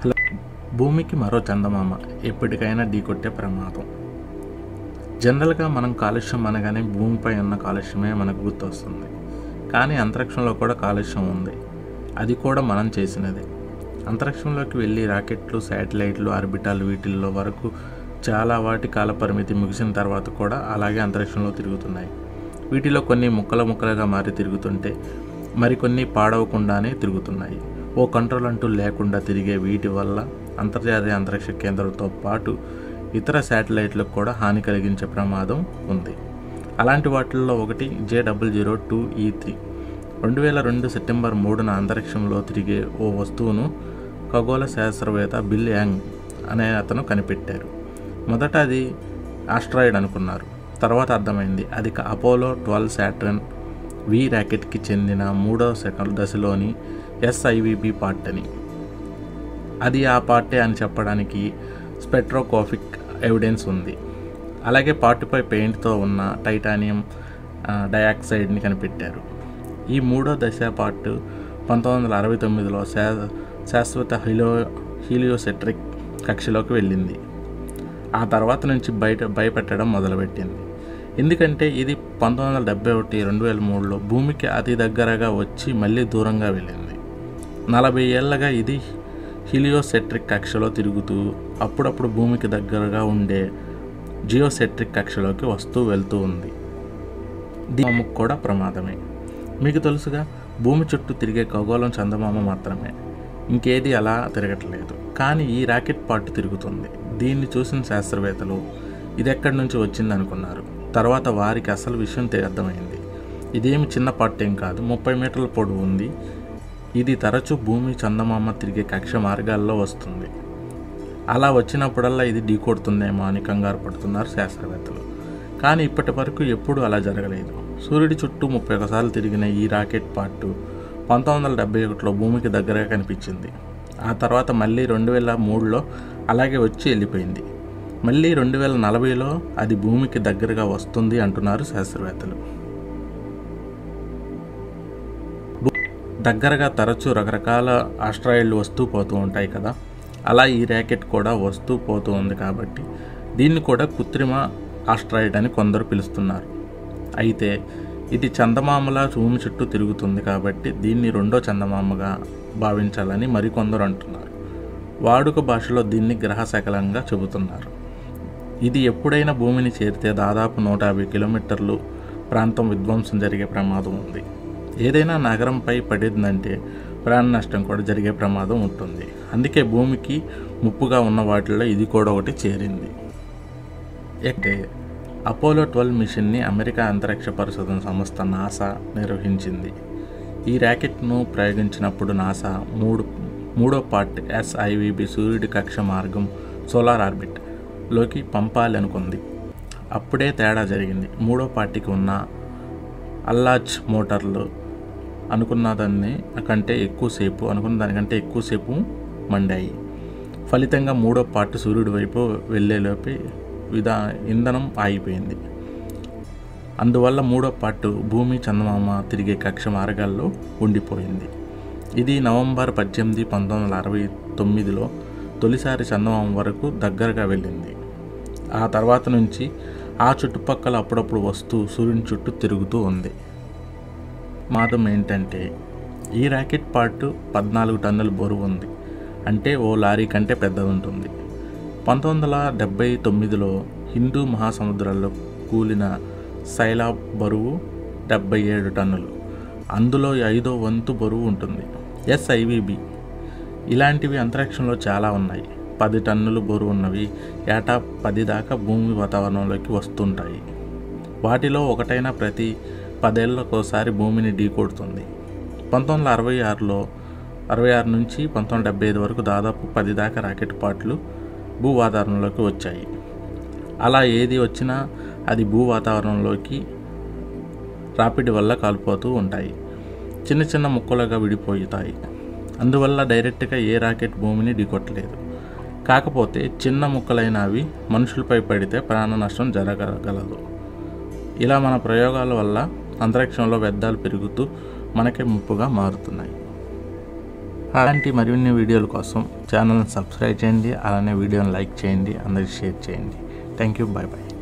hello భూమికి మరో చందమామ ఎప్పటికైనా ఢీకొట్టే ప్రమాదం జనరల్గా మనం కాలుష్యం అనగానే భూమిపై ఉన్న కాలుష్యమే మనకు గుర్తొస్తుంది కానీ అంతరిక్షంలో కూడా కాలుష్యం ఉంది అది కూడా మనం చేసినదే అంతరిక్షంలోకి వెళ్ళి రాకెట్లు శాటిలైట్లు ఆర్బిటాల్ వీటిల్లో వరకు చాలా వాటి కాల పరిమితి ముగిసిన తర్వాత కూడా అలాగే అంతరిక్షంలో తిరుగుతున్నాయి వీటిలో కొన్ని ముక్కలు ముక్కలుగా మారి తిరుగుతుంటే మరికొన్ని పాడవకుండానే తిరుగుతున్నాయి ఓ కంట్రోల్ అంటూ లేకుండా తిరిగే వీటి వల్ల అంతర్జాతీయ అంతరిక్ష కేంద్రంతో పాటు ఇతర శాటిలైట్లకు కూడా హాని కలిగించే ప్రమాదం ఉంది అలాంటి వాటిల్లో ఒకటి J double zero two E three రెండు వేల రెండు సెప్టెంబర్ మూడున అంతరిక్షంలో తిరిగే ఓ వస్తువును ఖగోళ శాస్త్రవేత్త బిల్ యాంగ్ అనే అతను కనిపెట్టారు మొదట అది ఆస్ట్రాయిడ్ అనుకున్నారు తర్వాత అర్థమైంది అది అపోలో ట్వెల్వ్ శాట్రన్ వి ర్యాకెట్కి చెందిన మూడవ సెకండ్ దశలోని ఎస్ఐవిబి పార్ట్ అని అది ఆ పార్టే అని చెప్పడానికి స్పెట్రోకోఫిక్ ఎవిడెన్స్ ఉంది అలాగే పార్టీపై పెయింట్తో ఉన్న టైటానియం ఆ, డయాక్సైడ్ని కనిపెట్టారు ఈ మూడో దశ పార్ట్ పంతొమ్మిది వందల అరవై తొమ్మిదిలో శా శాశ్వత హిలో హీలియోసెట్రిక్ కక్షలోకి వెళ్ళింది ఆ తర్వాత నుంచి బయట భయపెట్టడం మొదలుపెట్టింది ఎందుకంటే ఇది పంతొమ్మిది వందల డెబ్బై ఒకటి రెండు వేల మూడులో భూమికి అతి దగ్గరగా వచ్చి మళ్ళీ దూరంగా వెళ్ళింది నలభై ఏళ్ళగా ఇది హీలియోసెట్రిక్ కక్షలో తిరుగుతూ అప్పుడప్పుడు భూమికి దగ్గరగా ఉండే జియోసెట్రిక్ కక్షలోకి వస్తూ వెళ్తూ ఉంది దీనికి కూడా ప్రమాదమే మీకు తెలుసుగా భూమి చుట్టూ తిరిగే ఖగోళం చందమామ మాత్రమే ఇంకేది అలా తిరగట్లేదు కానీ ఈ రాకెట్ పార్ట్ తిరుగుతుంది దీన్ని చూసిన శాస్త్రవేత్తలు ఇది ఎక్కడి నుంచి వచ్చింది అనుకున్నారు తర్వాత వారికి అసలు విషయం తె- అర్థమైంది ఇదేమి చిన్న పార్ట్ ఏం కాదు ముప్పై మీటర్ల పొడవు ఉంది ఇది తరచూ భూమి చందమామ తిరిగే కక్ష మార్గాల్లో వస్తుంది అలా వచ్చినప్పుడల్లా ఇది ఢీకొడుతుందేమో అని కంగారు పడుతున్నారు శాస్త్రవేత్తలు కానీ ఇప్పటి వరకు ఎప్పుడూ అలా జరగలేదు సూర్యుడి చుట్టూ ముప్పై ఒకసార్లు తిరిగిన ఈ రాకెట్ పార్ట్ పంతొమ్మిది వందల డెబ్బై ఒకటిలో భూమికి దగ్గరగా కనిపించింది ఆ తర్వాత మళ్ళీ రెండు వేల మూడులో అలాగే వచ్చి వెళ్ళిపోయింది మళ్ళీ రెండు వేల నలభైలో అది భూమికి దగ్గరగా వస్తుంది అంటున్నారు శాస్త్రవేత్తలు దగ్గరగా తరచూ రకరకాల ఆస్ట్రాయిడ్లు వస్తూ పోతూ ఉంటాయి కదా అలా ఈ ర్యాకెట్ కూడా వస్తూ పోతూ ఉంది కాబట్టి దీన్ని కూడా కృత్రిమ ఆస్ట్రాయిడ్ అని కొందరు పిలుస్తున్నారు అయితే ఇది చందమామల భూమి చుట్టూ తిరుగుతుంది కాబట్టి దీన్ని రెండో చందమామగా భావించాలని మరికొందరు అంటున్నారు వాడుక భాషలో దీన్ని గ్రహశకలంగా చెబుతున్నారు ఇది ఎప్పుడైనా భూమిని చేరితే దాదాపు నూట యాభై కిలోమీటర్లు ప్రాంతం విధ్వంసం జరిగే ప్రమాదం ఉంది ఏదైనా నగరంపై పడిందంటే ప్రాణ నష్టం కూడా జరిగే ప్రమాదం ఉంటుంది అందుకే భూమికి ముప్పుగా ఉన్న వాటిల్లో ఇది కూడా ఒకటి చేరింది అయితే అపోలో ట్వెల్వ్ మిషన్ని అమెరికా అంతరిక్ష పరిశోధన సంస్థ నాసా నిర్వహించింది ఈ ర్యాకెట్ను ప్రయోగించినప్పుడు నాసా మూడు మూడో పార్ట్ ఎస్ఐవిబి సూర్యుడి కక్ష మార్గం సోలార్ ఆర్బిట్ లోకి పంపాలి అనుకుంది అప్పుడే తేడా జరిగింది మూడో పార్టీకి ఉన్న అల్లాచ్ మోటార్లు అనుకున్న దాన్ని కంటే ఎక్కువసేపు అనుకున్న దానికంటే ఎక్కువసేపు మండాయి ఫలితంగా మూడో పార్ట్ సూర్యుడి వైపు వెళ్ళేలోపే విధా ఇంధనం ఆగిపోయింది అందువల్ల మూడో పార్ట్ భూమి చందమామ తిరిగే కక్ష మార్గాల్లో ఉండిపోయింది ఇది నవంబర్ పద్దెనిమిది పంతొమ్మిది వందల అరవై తొమ్మిదిలో తొలిసారి చందమామ వరకు దగ్గరగా వెళ్ళింది ఆ తర్వాత నుంచి ఆ చుట్టుపక్కల అప్పుడప్పుడు వస్తూ సూర్యుని చుట్టూ తిరుగుతూ ఉంది మాదం ఏంటంటే ఈ ర్యాకెట్ పార్ట్ పద్నాలుగు టన్నుల బరువు ఉంది అంటే ఓ లారీ కంటే పెద్దది ఉంటుంది పంతొమ్మిది వందల డెబ్బై తొమ్మిదిలో హిందూ మహాసముద్రాల్లో కూలిన సైలాబ్ బరువు డెబ్బై ఏడు టన్నులు అందులో ఐదో వంతు బరువు ఉంటుంది ఎస్ఐవిబి ఇలాంటివి అంతరిక్షంలో చాలా ఉన్నాయి పది టన్నులు బరువు ఉన్నవి ఏటా పది దాకా భూమి వాతావరణంలోకి వస్తుంటాయి వాటిలో ఒకటైనా ప్రతి పదేళ్లకోసారి భూమిని ఢీకొడుతుంది పంతొమ్మిది వందల అరవై ఆరులో అరవై ఆరు నుంచి పంతొమ్మిది వందల డెబ్బై ఐదు వరకు దాదాపు పది దాకా రాకెట్ పార్ట్లు భూ వాతావరణంలోకి వచ్చాయి అలా ఏది వచ్చినా అది భూ వాతావరణంలోకి రాపిడి వల్ల కాలిపోతూ ఉంటాయి చిన్న చిన్న ముక్కలుగా విడిపోతాయి అందువల్ల డైరెక్ట్గా ఏ రాకెట్ భూమిని ఢీకొట్టలేదు కాకపోతే చిన్న ముక్కలైన అవి మనుషులపై పడితే ప్రాణ నష్టం జరగగలదు ఇలా మన ప్రయోగాల వల్ల అంతరిక్షంలో వ్యర్థాలు పెరుగుతూ మనకే ముప్పుగా మారుతున్నాయి అలాంటి మరిన్ని వీడియోల కోసం ఛానల్ని సబ్స్క్రైబ్ చేయండి అలానే వీడియోని లైక్ చేయండి అందరికి షేర్ చేయండి థ్యాంక్ యూ బాయ్ బాయ్